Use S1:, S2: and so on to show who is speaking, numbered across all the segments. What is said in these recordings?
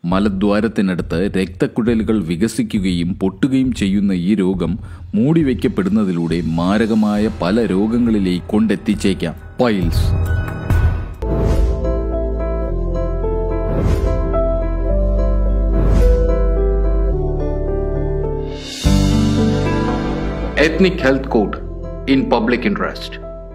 S1: മലദ്വാരത്തിനടുത്ത് രക്തക്കുഴലുകൾ വികസിക്കുകയും പൊട്ടുകയും ചെയ്യുന്ന ഈ രോഗം മൂടിവെക്കപ്പെടുന്നതിലൂടെ മാരകമായ പല രോഗങ്ങളിലേക്ക് കൊണ്ടെത്തിച്ചേക്കാം piles
S2: Ethnic Health Code in Public Interest.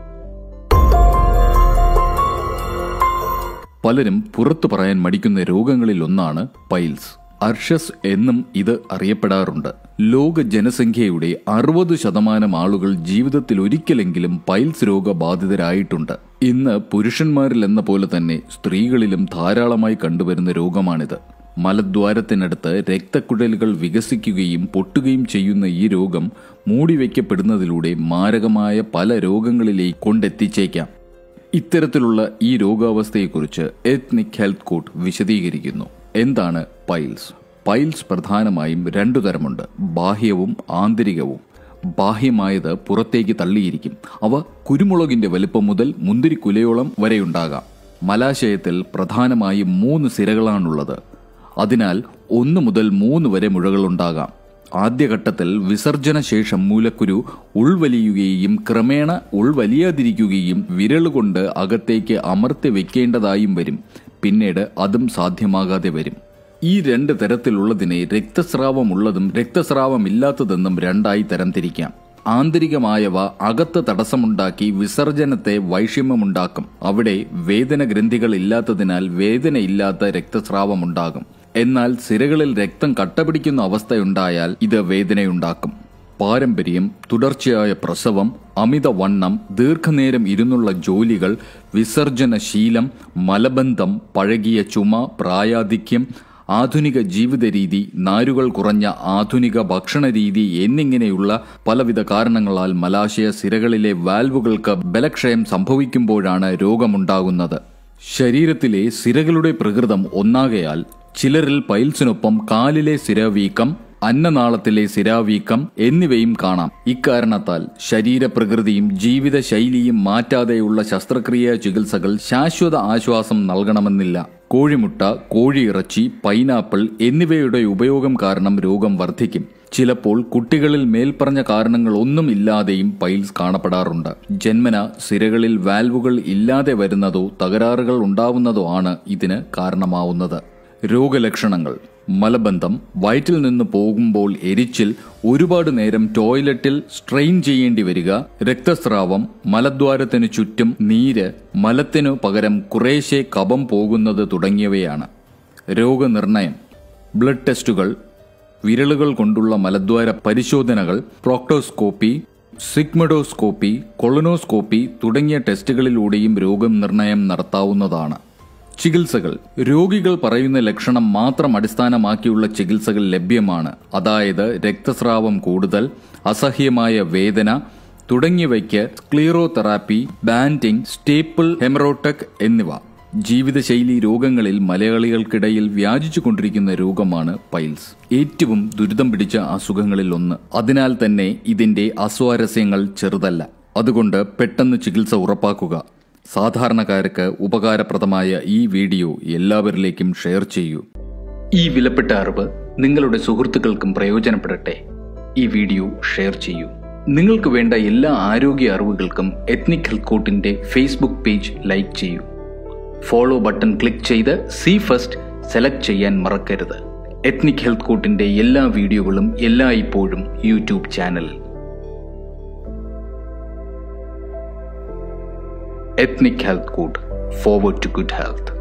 S1: പലരും പുറത്തു പറയാൻ മടിക്കുന്ന രോഗങ്ങളിൽ ഒന്നാണ് പൈൽസ് അർഷസ് എന്നും ഇത് അറിയപ്പെടാറുണ്ട് ലോക ജനസംഖ്യയുടെ അറുപത് ശതമാനം ആളുകൾ ജീവിതത്തിൽ ഒരിക്കലെങ്കിലും പൈൽസ് രോഗബാധിതരായിട്ടുണ്ട് ഇന്ന് പുരുഷന്മാരിൽ എന്ന പോലെ തന്നെ സ്ത്രീകളിലും ധാരാളമായി കണ്ടുവരുന്ന രോഗമാണിത് മലദ്വാരത്തിനടുത്ത് രക്തക്കുഴലുകൾ വികസിക്കുകയും പൊട്ടുകയും ചെയ്യുന്ന ഈ രോഗം മൂടിവെക്കപ്പെടുന്നതിലൂടെ മാരകമായ പല രോഗങ്ങളിലേക്ക് കൊണ്ടെത്തിച്ചേക്കാം ഇത്തരത്തിലുള്ള ഈ രോഗാവസ്ഥയെക്കുറിച്ച് എത്നിക് ഹെൽത്ത് കോഡ് വിശദീകരിക്കുന്നു എന്താണ് പൈൽസ് പൈൽസ് പ്രധാനമായും രണ്ടു തരമുണ്ട് ബാഹ്യവും ആന്തരികവും ബാഹ്യമായത് പുറത്തേക്ക് തള്ളിയിരിക്കും അവ കുരുമുളകിന്റെ വലിപ്പം മുതൽ മുന്തിരിക്കുലയോളം വരെയുണ്ടാകാം മലാശയത്തിൽ പ്രധാനമായും മൂന്ന് സിരകളാണുള്ളത് അതിനാൽ ഒന്ന് മുതൽ മൂന്ന് വരെ മുഴകളുണ്ടാകാം ആദ്യഘട്ടത്തിൽ വിസർജന ശേഷം മൂലക്കുരു ഉൾവലിയുകയും ക്രമേണ ഉൾവലിയാതിരിക്കുകയും വിരലുകൊണ്ട് അകത്തേക്ക് അമർത്തി വെക്കേണ്ടതായും വരും പിന്നീട് അതും സാധ്യമാകാതെ വരും ഈ രണ്ട് തരത്തിലുള്ളതിനെ രക്തസ്രാവമുള്ളതും രക്തസ്രാവമില്ലാത്തതെന്നും രണ്ടായി തരംതിരിക്കാം ആന്തരികമായവ അകത്ത് തടസ്സമുണ്ടാക്കി വിസർജനത്തെ വൈഷമ്യമുണ്ടാക്കും അവിടെ വേദന ഗ്രന്ഥികൾ ഇല്ലാത്തതിനാൽ വേദനയില്ലാത്ത രക്തസ്രാവമുണ്ടാകും എന്നാൽ സിരകളിൽ രക്തം കട്ടപിടിക്കുന്ന അവസ്ഥയുണ്ടായാൽ ഇത് വേദനയുണ്ടാക്കും പാരമ്പര്യം തുടർച്ചയായ പ്രസവം അമിതവണ്ണം ദീർഘനേരം ഇരുന്നുള്ള ജോലികൾ വിസർജന ശീലം മലബന്ധം പഴകിയ ചുമ പ്രായാധിക്യം ആധുനിക ജീവിത രീതി നാരുകൾ കുറഞ്ഞ ആധുനിക ഭക്ഷണ രീതി എന്നിങ്ങനെയുള്ള പലവിധ കാരണങ്ങളാൽ മലാശയ സിരകളിലെ വാൽവുകൾക്ക് ബലക്ഷയം സംഭവിക്കുമ്പോഴാണ് രോഗമുണ്ടാകുന്നത് ശരീരത്തിലെ സിരകളുടെ പ്രകൃതം ഒന്നാകയാൽ ചിലരിൽ പൈൽസിനൊപ്പം കാലിലെ സിരവീക്കം അന്നനാളത്തിലെ സിരാവീക്കം എന്നിവയും കാണാം ഇക്കാരണത്താൽ ശരീരപ്രകൃതിയും ജീവിതശൈലിയും മാറ്റാതെയുള്ള ശസ്ത്രക്രിയാ ചികിത്സകൾ ശാശ്വത ആശ്വാസം നൽകണമെന്നില്ല കോഴിമുട്ട കോഴിയിറച്ചി പൈനാപ്പിൾ എന്നിവയുടെ ഉപയോഗം കാരണം രോഗം വർദ്ധിക്കും ചിലപ്പോൾ കുട്ടികളിൽ മേൽപ്പറഞ്ഞ കാരണങ്ങൾ ഒന്നും ഇല്ലാതെയും പൈൽസ് കാണപ്പെടാറുണ്ട് ജന്മന സിരകളിൽ വാൽവുകൾ ഇല്ലാതെ വരുന്നതോ തകരാറുകൾ ഉണ്ടാവുന്നതോ ആണ് ഇതിന് കാരണമാവുന്നത് രോഗലക്ഷണങ്ങൾ മലബന്ധം വയറ്റിൽ നിന്ന് പോകുമ്പോൾ എരിച്ചിൽ ഒരുപാട് നേരം ടോയ്ലറ്റിൽ സ്ട്രെയിൻ ചെയ്യേണ്ടി വരിക രക്തസ്രാവം മലദ്വാരത്തിനു ചുറ്റും നീര് മലത്തിനു പകരം കുറേശ്ശെ കഫം പോകുന്നത് തുടങ്ങിയവയാണ് രോഗനിർണയം ബ്ലഡ് ടെസ്റ്റുകൾ വിരലുകൾ കൊണ്ടുള്ള മലദ്വാര പരിശോധനകൾ പ്രോക്ടോസ്കോപ്പി സിഗ്മഡോസ്കോപ്പി കൊളനോസ്കോപ്പി തുടങ്ങിയ ടെസ്റ്റുകളിലൂടെയും രോഗം നിർണയം നടത്താവുന്നതാണ് ചികിത്സകൾ രോഗികൾ പറയുന്ന ലക്ഷണം മാത്രം അടിസ്ഥാനമാക്കിയുള്ള ചികിത്സകൾ ലഭ്യമാണ് അതായത് രക്തസ്രാവം കൂടുതൽ അസഹ്യമായ വേദന തുടങ്ങിയവയ്ക്ക് ക്ലീറോതെറാപ്പി ബാൻഡിംഗ് സ്റ്റേപ്പിൾ ഹെമറോടെക് എന്നിവ ജീവിതശൈലി രോഗങ്ങളിൽ മലയാളികൾക്കിടയിൽ വ്യാപിച്ചുകൊണ്ടിരിക്കുന്ന രോഗമാണ് പൈൽസ് ഏറ്റവും ദുരിതം പിടിച്ച അസുഖങ്ങളിൽ ഒന്ന് അതിനാൽ തന്നെ ഇതിന്റെ അസ്വാരസ്യങ്ങൾ ചെറുതല്ല അതുകൊണ്ട് പെട്ടെന്ന് ചികിത്സ ഉറപ്പാക്കുക സാധാരണക്കാർക്ക് ഉപകാരപ്രദമായ ഈ വീഡിയോ എല്ലാവരിലേക്കും ഷെയർ ചെയ്യൂ
S2: ഈ വിലപ്പെട്ട അറിവ് നിങ്ങളുടെ സുഹൃത്തുക്കൾക്കും പ്രയോജനപ്പെടട്ടെ ഈ വീഡിയോ ഷെയർ ചെയ്യൂ നിങ്ങൾക്ക് വേണ്ട എല്ലാ ആരോഗ്യ അറിവുകൾക്കും എത്നിക് ഹെൽത്ത് കോട്ടിന്റെ ഫേസ്ബുക്ക് പേജ് ലൈക്ക് ചെയ്യൂ ഫോളോ ബട്ടൺ ക്ലിക്ക് ചെയ്ത് സി ഫസ്റ്റ് സെലക്ട് ചെയ്യാൻ മറക്കരുത് എത്നിക് ഹെൽത്ത് കോട്ടിന്റെ എല്ലാ വീഡിയോകളും എല്ലാ ഇപ്പോഴും യൂട്യൂബ് ചാനലിൽ ethnic health code forward to good health